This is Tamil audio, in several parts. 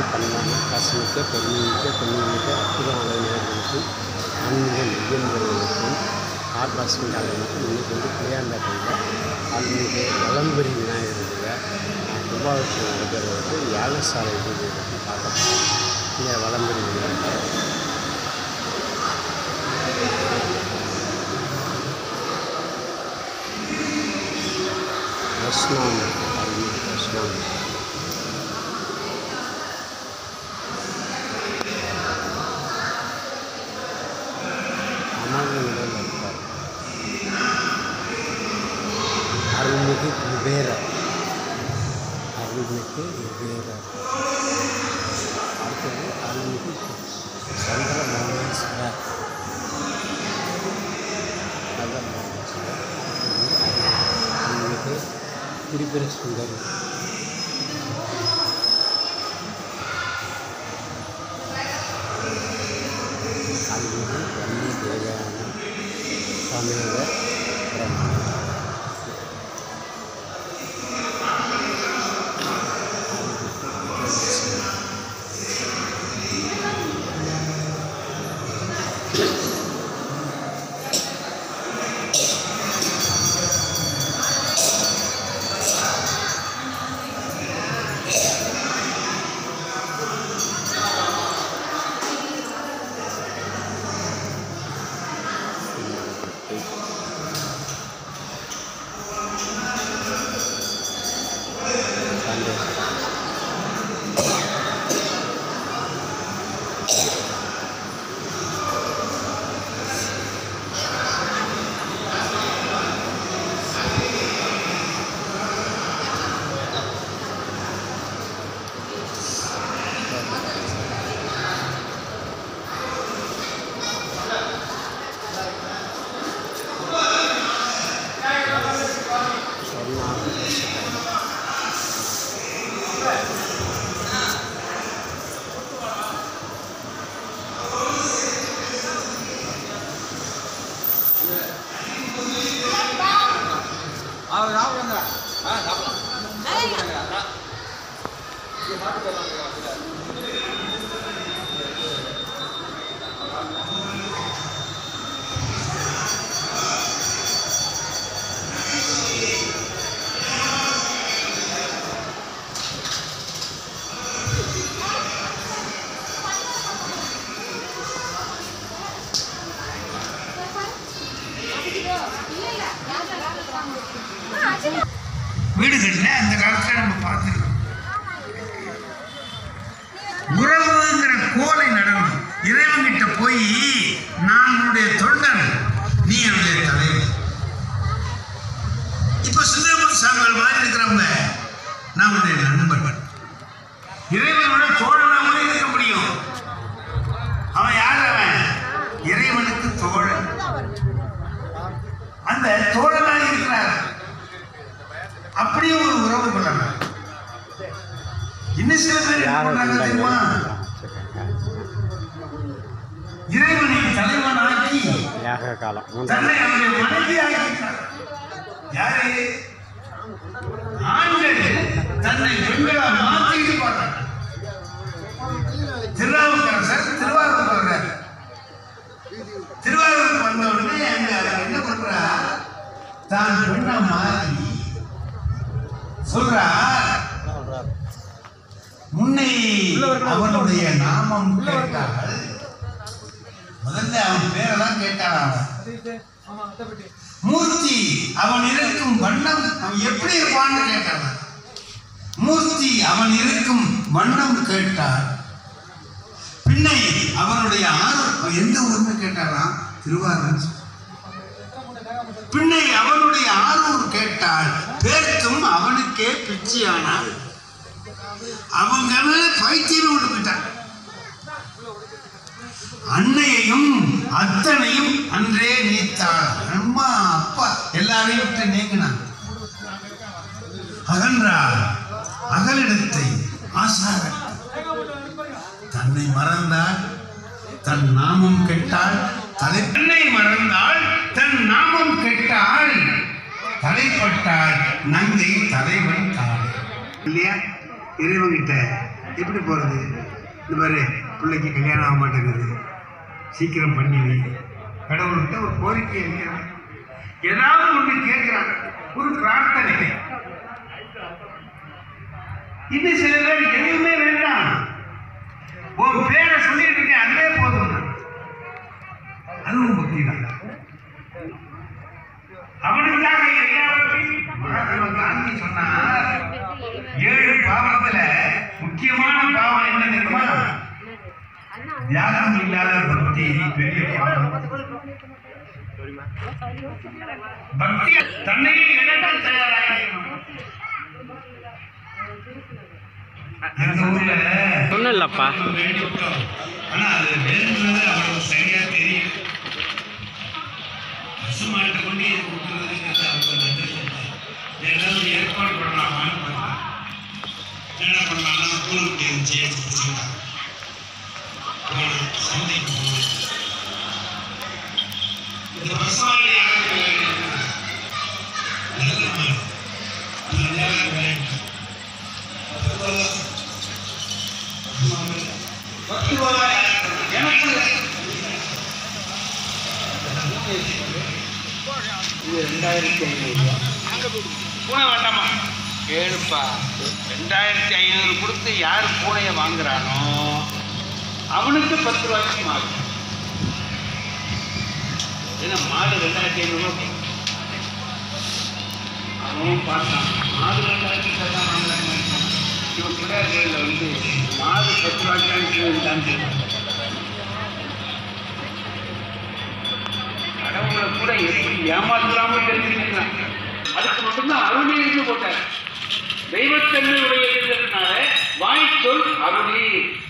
பண்பான பசுமிக்க பெருமைமிக்க பெண்மைமிக்க அற்புதமான நேர்களுக்கும் ஆன்மீக மையங்களுக்கும் கார்பாசின் தலைவருக்கும் இன்றைக்கி வந்து பிள்ளையாண்டப்பையில் ஆன்மீக வலம்புரி விநாயகருடைய கும்பாபிஷேகம் நடைபெறுவது வந்து யாகசாலை பூஜையை பற்றி பார்க்க போகிறோம் இங்கே வலம்புரி விநாயகர் தர்ஷனம் தர்ஷனம் அமர்ந்த நிலையில் இருப்பார் அருள்மிகு குபேரர் அருள்மிகு குபேரர் அடுத்தது அருள்மிகு சந்திர மகேஸ்வரர் சந்திர மகேஸ்வரர் அருள்மிகு திரிபுர சுந்தரி அருள்மிகு வன்னி தேவயான சமேத பிரம்ம சந்தோஷம் சொன்னார் அவர் சாப்பிடுங்க ஆ சாப்பிடலாம் வீடுகளில் அந்த காலத்தில் நம்ம பார்த்துருக்கோம் உறவுங்கிற கோலை நடனம் இறைவன்கிட்ட போய் நான் உன்னுடைய தொண்டன் நீ என்னுடைய தலைவர் இப்போ சுந்தரமூர்த்தி சாமிகள் மாதிரி இருக்கிறவங்க நான் உன்னுடைய நண்பன் இறைவனோட தோழனா கூட இருக்க முடியும் அவன் யார் அவன் இறைவனுக்கு தோழன் அந்த தோழனாக இருக்கிறார் அப்படியே ஒரு உறவு கொள்ளலாம் இன்னும் சில பேர் என்ன பண்றாங்க தெரியுமா இறைவனை தலைவனாக்கி யாக காலம் தன்னை மூன்றாம் அவருடைய மனைவி ஆக்கிட்டார் யாரு ஆண்கள் தன்னை பெண்களா மாத்திட்டு பார்த்தாங்க திருநாவுக்கரசர் திருவாரூர் வர்றார் திருவாரூர் வந்த உடனே அங்க அவர் என்ன பண்றா தான் பெண்ணா மாறி சொல்றார் முன்னை அவனுடைய நாமம் கேட்டால் முதல்ல அவன் பேரெல்லாம் கேட்டான் அவன் மூர்த்தி அவன் இருக்கும் வண்ணம் அவன் எப்படி இருப்பான்னு கேட்டான் மூர்த்தி அவன் இருக்கும் வண்ணம் கேட்டார் பின்னை அவனுடைய ஆறு எந்த ஊர்னு கேட்டாராம் திருவாரூர் பின்னை அவனுடைய ஆரூர் கேட்டால் பேர்க்கும் அவனுக்கே பிச்சையானாள் அவங்க மேல பைத்தியம் விட்டு போயிட்டான் அன்னையையும் அத்தனையும் அன்றே நீத்தாள் அம்மா அப்பா எல்லாரையும் விட்டு நீங்கினான் அகன்றாள் அகலிடத்தை ஆசார தன்னை மறந்தாள் தன் நாமம் கெட்டாள் தலை தன்னை மறந்தாள் தன் நாமம் கெட்டாள் தலைப்பட்டாள் நங்கை தலைவன் காலை இல்லையா இறைவன்கிட்ட எப்படி போகிறது இந்த மாதிரி பிள்ளைக்கு கல்யாணம் ஆக மாட்டேங்குது சீக்கிரம் பண்ணி வை கடவுள்கிட்ட ஒரு கோரிக்கை வைக்கிறான் ஏதாவது ஒன்று கேட்கிறான் ஒரு பிரார்த்தனை இது சில பேர் எதுவுமே வேண்டாம் உன் பேரை சொல்லிட்டு இருக்கேன் அதுவே போதும் அதுவும் பக்தி தான் அவனுக்காக எல்லாவற்றையும் மகாத்மா காந்தி சொன்னார் ஏழு பாவத்துல முக்கியமான பாவம் என்ன தெரியுமா தியாகம் இல்லாத பக்தி பெரிய பாவம் பக்தி தன்னையே இழக்க தயாராகிக்கணும் எங்க ஊர்ல ஒன்றும் இல்லைப்பா வேண்டி விட்டோம் ஆனா அது வேணுங்கிறது அவனுக்கு சரியா தெரியும் பசுமாட்டை கொண்டு இது கொடுக்குறதுங்கிறது அவங்க நன்றி சொல்றாங்க ஏதாவது ஏற்பாடு பண்ணலாமான்னு பார்த்தா என்ன பண்ணலாம்னா கூழுக்கு இருந்துச்சு பிடிச்சிக்கிட்டாங்க போனோம் சந்தைக்கு போனோம் இந்த பசுமாடு யாருக்கு நல்ல மாடு நல்லா விளையாட்டு பத்து ரூபாய் எனக்கு இது ரெண்டாயிரத்தி ஐநூறுரூவா பூனை வேண்டாமா கேளுப்பா ரெண்டாயிரத்தி ஐநூறு கொடுத்து யார் பூனையை வாங்குறானோ அவனுக்கு பத்து ரூபாய்க்கு மாடு ஏன்னா மாடு ரெண்டாயிரத்தி ஐநூறுரூவா அவனும் பார்த்தான் மாடு ரெண்டாயிரத்தி தான் வாங்குறாங்க இவன் பிள்ளையார்களில் வந்து மாடு பத்து ரூபாய்க்கு தான் கடவுளை கூட எப்படி ஏமாத்தலாம தெரிஞ்சுக்கிறான் அதுக்கு மட்டும்தான் அருளி இருந்து போட்டார் தெய்வத்தன்மை உடையதுனால வாய் சொல் அருளி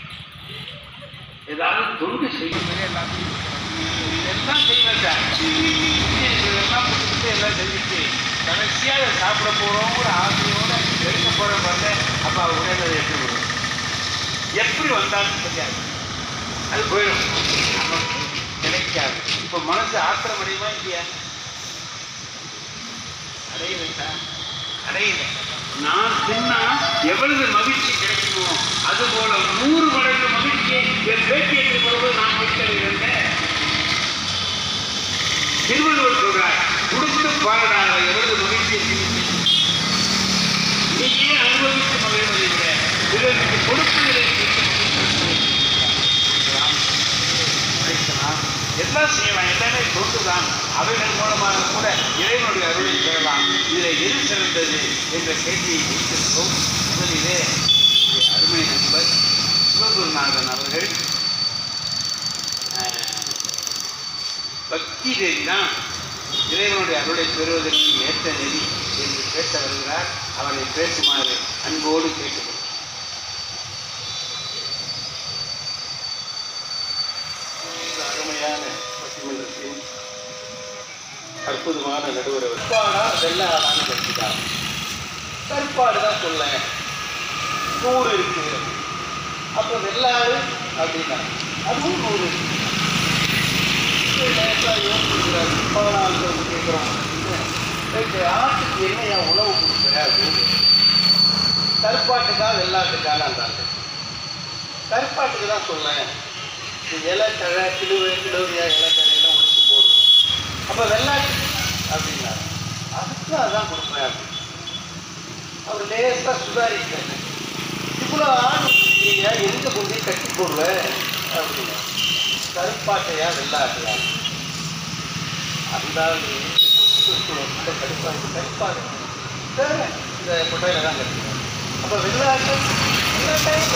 ஏதாவது தொண்டு செய்யும் எல்லாம் செய்வேன் சார் இதெல்லாம் கொடுத்துட்டு எல்லாம் செஞ்சுட்டு கடைசியாக அதை சாப்பிட போகிறோம் ஒரு ஆசையோட எடுக்க போகிற பாருங்க அப்பா உடனே அதை எப்படி வரும் எப்படி வந்தாலும் தெரியாது அது போயிடும் நமக்கு கிடைக்காது இப்போ மனசு ஆத்திரம் அடையுமா இல்லையா அடையலைட்டா அடையல நான் தின்னா எவ்வளவு மகிழ்ச்சி கிடைக்குமோ அது போல நூறு மடங்கு மகிழ்ச்சியை என் பேட்டியத்தை பொழுது நான் வைத்திருந்தேன் திருவள்ளுவர் சொல்றார் கொடுத்து பாருடாத எவ்வளவு மகிழ்ச்சியை சிந்தித்து நீயே அனுபவித்து மகிழ்வதை விட பிறருக்கு கொடுப்பதிலே உழைக்கலாம் எல்லாம் செய்யலாம் எல்லாமே தொண்டுதான் அவைகள் மூலமாக கூட இறைவனுடைய அருளை பெறலாம் இதில் எது சிறந்தது என்ற கேள்வியை வைத்திருக்கும் முதலிலே என்னுடைய அருமை நண்பர் சிவகுருநாதன் அவர்கள் அஹ், பக்தி நெறி தான் இறைவனுடைய அருளை பெறுவதற்கு ஏற்ற நெறி என்று பேச வருகிறார் அவரை பேசுமாறு அன்போடு கேட்டுக்கொள்கிறேன் இந்த அருமையான பட்டிமன்றத்தின் அற்புதமான நடுவர் அவர். கற்பாடா வெள்ள ஆடான்னு கற்றுட்டார் கற்பாடு தான் சொல்ல நூறு இருக்கு அப்போ வெள்ளாடு அப்படின்னா அதுவும் நூறு இருக்கு லேசாக யோசிக்கிறார் பதினாலு வந்து கேட்குறோம் ரைட்டு ஆட்டுக்கு என்ன என் உணவு கொடுக்குற அப்படின்னு கருப்பாட்டுக்கா வெள்ளாட்டுக்கானான்றாங்க கருப்பாட்டுக்கு தான் சொல்லேன் இந்த இலை தழை கிழுவு கிழுவியா இலை தழையெல்லாம் உடச்சி போடும் அப்போ வெள்ளாட்டு அப்படின்னாரு அதுக்கு அதான் கொடுப்பேன் அப்படின்னு அவர் லேசாக சுதாரிக்கிறாரு இவ்வளோ ஆண் நீங்க எங்கே கொண்டு போய் கட்டி போடுவேன் அப்படின்னு கருப்பாட்டையா வெள்ளாட்டையா அந்த ஆள் ரொம்ப கடுப்பாக கருப்பாடு சரி இந்த கொட்டையில தான் கட்டுவேன் அப்போ வெள்ளாட்டு வெள்ளாட்டையும்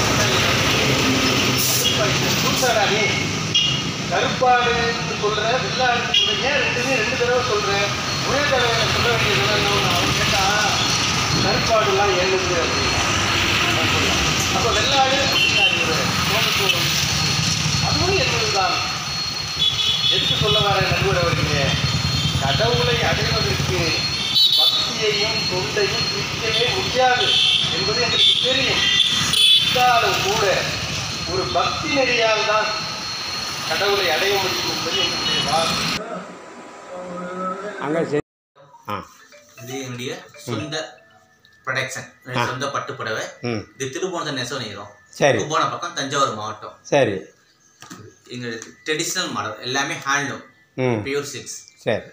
கூத்தாடா நீ கருப்பாடுன்னு சொல்ற வெள்ளாடுன்னு சொல்ற ஏன் ரெண்டுமே ரெண்டு தடவை சொல்றேன் ஒரே தடவை எனக்கு சொல்ல வேண்டியது என்ன அவன் கேட்டான் கருப்பாடுலாம் ஏழுது அப்படின்னா நான் சொன்னேன். அப்ப வெள்ளாடு அப்படின்னாரு இவரு. கோபத்தூரம். அதுவும் என்பதுதான் எதுக்கு சொல்ல வர நடுவர் அவர்களே கடவுளை அடைவதற்கு பக்தியையும் தொண்டையும் பிடிக்கவே முடியாது என்பது எனக்கு தெரியும் இருந்தாலும் கூட ஒரு பக்தி நெறியால் தான் கடவுளை அடைய முடியும் என்பது என்னுடைய வாதம் அங்கே ஆ இது என்னுடைய சொந்த ப்ரொடக்ஷன் ஆ. சொந்த பட்டு புடவை ம் இது திருப்போணத்தை நெசவு நெய்கிறோம் சரி கும்போணம் பக்கம் தஞ்சாவூர் மாவட்டம் சரி எங்கள் ட்ரெடிஷ்னல் மாடல் எல்லாமே ஹேண்ட்லூம் ம் பியூர் சிக்ஸ் சரி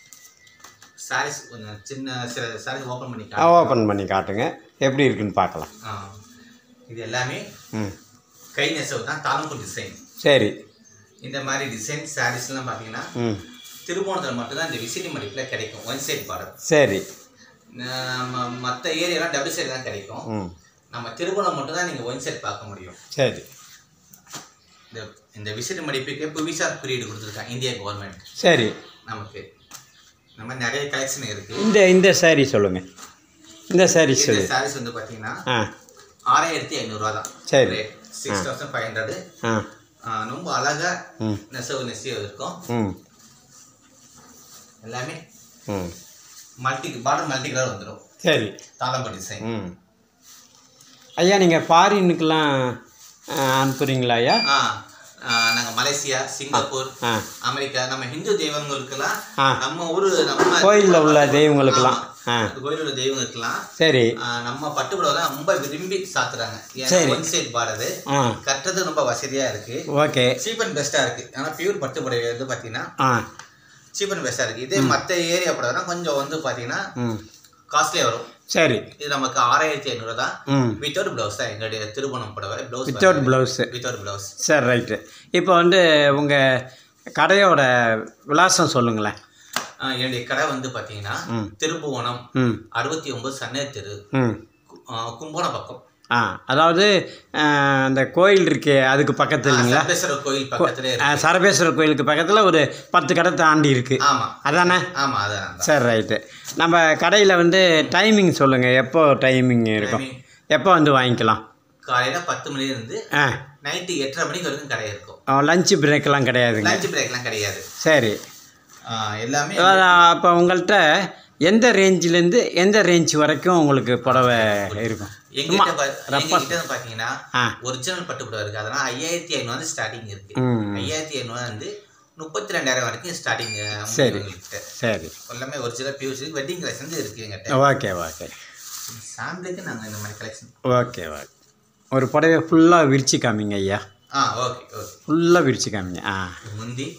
சாரீஸ் கொஞ்சம் சின்ன சில சாரீஸ் ஓப்பன் பண்ணி ஆ காட்டுறேன். ஓப்பன் பண்ணி காட்டுங்க எப்படி இருக்குன்னு பார்க்கலாம் ஆ. இது எல்லாமே ம் கை நெசவு தான் தாளம்பூ டிசைன் சரி இந்த மாதிரி டிசைன் சாரீஸ்லாம் பார்த்தீங்கன்னா ம் திருவோணத்தில் மட்டும்தான் இந்த விசிறி மடிப்பில் கிடைக்கும் ஒன் சைட் பார்டர் சரி நம்ம மற்ற ஏரியாலாம் டபுள் சைடு தான் கிடைக்கும் ம் நம்ம திருவோணம் மட்டும் தான் நீங்கள் ஒன் சைட் பார்க்க முடியும் சரி இந்த இந்த விசிறி மடிப்புக்கு புவிசார் குறியீடு கொடுத்துருக்காங்க இந்திய கவர்மெண்ட் சரி நமக்கு இந்த மாதிரி நிறைய கலெக்ஷன் இருக்குது இந்த இந்த சாரி சொல்லுங்கள் இந்த சாரி இந்த சொல்லு சாரீஸ் வந்து பார்த்தீங்கன்னா ஆ ஆறாயிரத்தி ஐநூறுரூவா தான் சரி. சிக்ஸ் தௌசண்ட் ஃபைவ் ஹண்ட்ரடு ஆ ரொம்ப அழகாக ம் நெசவு நெசிவு இருக்கும் ம் எல்லாமே ம் மல்டி பார்டர் மல்டி கலர் வந்துடும் சரி தாளம்பு டிசைன் ம் ஐயா நீங்கள் ஃபாரினுக்கெலாம் அனுப்புகிறீங்களா ஐயா ஆ நாங்கள் மலேசியா சிங்கப்பூர் ஆ அமெரிக்கா நம்ம ஹிந்து தெய்வங்களுக்கெல்லாம் ஆ. நம்ம ஊரு நம்ம கோயிலில் உள்ள தெய்வங்களுக்கெல்லாம் ஆ கோயில் உள்ள தெய்வங்களுக்கெல்லாம் சரி ஆ, நம்ம பட்டுப்புடவை தான் ரொம்ப விரும்பி சாத்துறாங்க ஏன்னா சரி. ஒன் சைட் பார்டரு ஆ கட்டுறது ரொம்ப வசதியா இருக்கு ஓகே சீப் அண்ட் பெஸ்ட்டாக இருக்கு ஆனால் பியூர் பட்டுப்புடவை வந்து பார்த்தீங்கன்னா ஆ சீப் அண்ட் பெஸ்ட்டாக இருக்கு இதே மற்ற ஏரியா புடவைனா கொஞ்சம் வந்து பார்த்தீங்கன்னா ம் காஸ்ட்லியாக வரும் சரி இது நமக்கு ஆறாயிரத்தி ஐநூறு தான் ம் வித்தவுட் ப்ளவுஸ் தான் எங்களுடைய திருமணம் புடவை blouse without blouse without blouse சரி ரைட்டு இப்போ வந்து உங்கள் கடையோட விலாசம் சொல்லுங்களேன் என்னுடைய கடை வந்து பார்த்தீங்கன்னா ம். திருப்புவனம் ம் அறுபத்தி ஒன்பது சன்னே தெரு ம் கு- ஆ, கும்பகோணம் பக்கம் ஆ அதாவது ஆ, அந்த கோயில் இருக்கே அதுக்கு பக்கத்து இல்லைங்களா சர்வேஸ்வரர் கோயில் பக்கத்துல ஆ, இருக்கு சரபேஸ்வரர் கோயிலுக்கு பக்கத்தில் ஒரு பத்து கடை தாண்டி இருக்குது ஆமா அதானே ஆமா அதான் அதான். சரி ரைட்டு நம்ம கடையில் வந்து டைமிங் சொல்லுங்கள் எப்போ டைமிங் இருக்கும் Timing. எப்போ வந்து வாங்கிக்கலாம் காலையில பத்து மணில இருந்து ஆ நைட்டு எட்டரை மணிக்கு வரைக்கும் கடை இருக்கும் லஞ்சு பிரேக்கெல்லாம் கிடையாதுங்க லஞ்ச் பிரேக்லாம் கிடையாது சரி ஆ, எல்லாமே அப்போ உங்கள்கிட்ட எந்த ரேஞ்சிலேருந்து எந்த ரேஞ்ச் வரைக்கும் உங்களுக்கு புடவை இருக்கும் சும்மா எங்கிட்ட பா- ரப்பா எங்ககிட்ட பார்த்தீங்கன்னா ஆ ஒரிஜினல் பட்டு புடவை இருக்கு அதெல்லாம் ஐயாயிரத்தி ஐநூறு ஸ்டார்டிங் இருக்கு ம் ஐயாயிரத்தி ஐநூறு வந்து முப்பத்தி ரெண்டாயிரம் வரைக்கும் ஸ்டார்டிங் சரி. எங்ககிட்ட சரி எல்லாமே ஒரிஜினல் பியூர் வெட்டிங் கலெக்ஷன் இருக்கு எங்கிட்ட ஓகே ஓகே சாம்பிளுக்கு நாங்கள் இந்த மாதிரி கலெக்ஷன் ஓகே ஓகே ஒரு புடவையை ஃபுல்லாக விரிச்சு காமிங்க ஐயா ஆ ஓகே ஓகே ஃபுல்லாக விரிச்சு காமிங்க ஆ முந்தி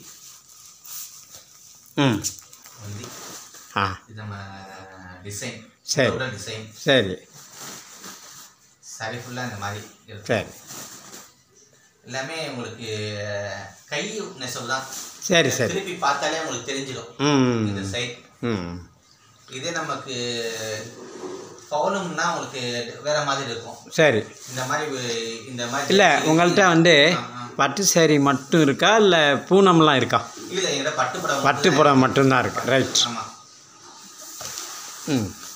ம் முந்தி ஆ இது நம்ம டிசைன் சரி. டிசைன் சரி சாரி ஃபுல்லாக இந்த மாதிரி இருக்கு சரி எல்லாமே உங்களுக்கு கை நெசவு தான் சரி சரி திருப்பி பார்த்தாலே உங்களுக்கு தெரிஞ்சிடும் ம் இந்த சைட் ம் இதே நமக்கு பவுனம்னா உங்களுக்கு வேற மாதிரி இருக்கும் சரி இந்த மாதிரி வு- இந்த மாதிரி இல்லை உங்கள்கிட்ட வந்து ஆ, ஆ. பட்டு சேரீ மட்டும் இருக்கா இல்லை பூனம்லாம் இருக்கா இல்ல எங்கிட்ட பட்டு புடவை பட்டு புடவை மட்டும்தான் இருக்கு ரைட் ஆமா ம்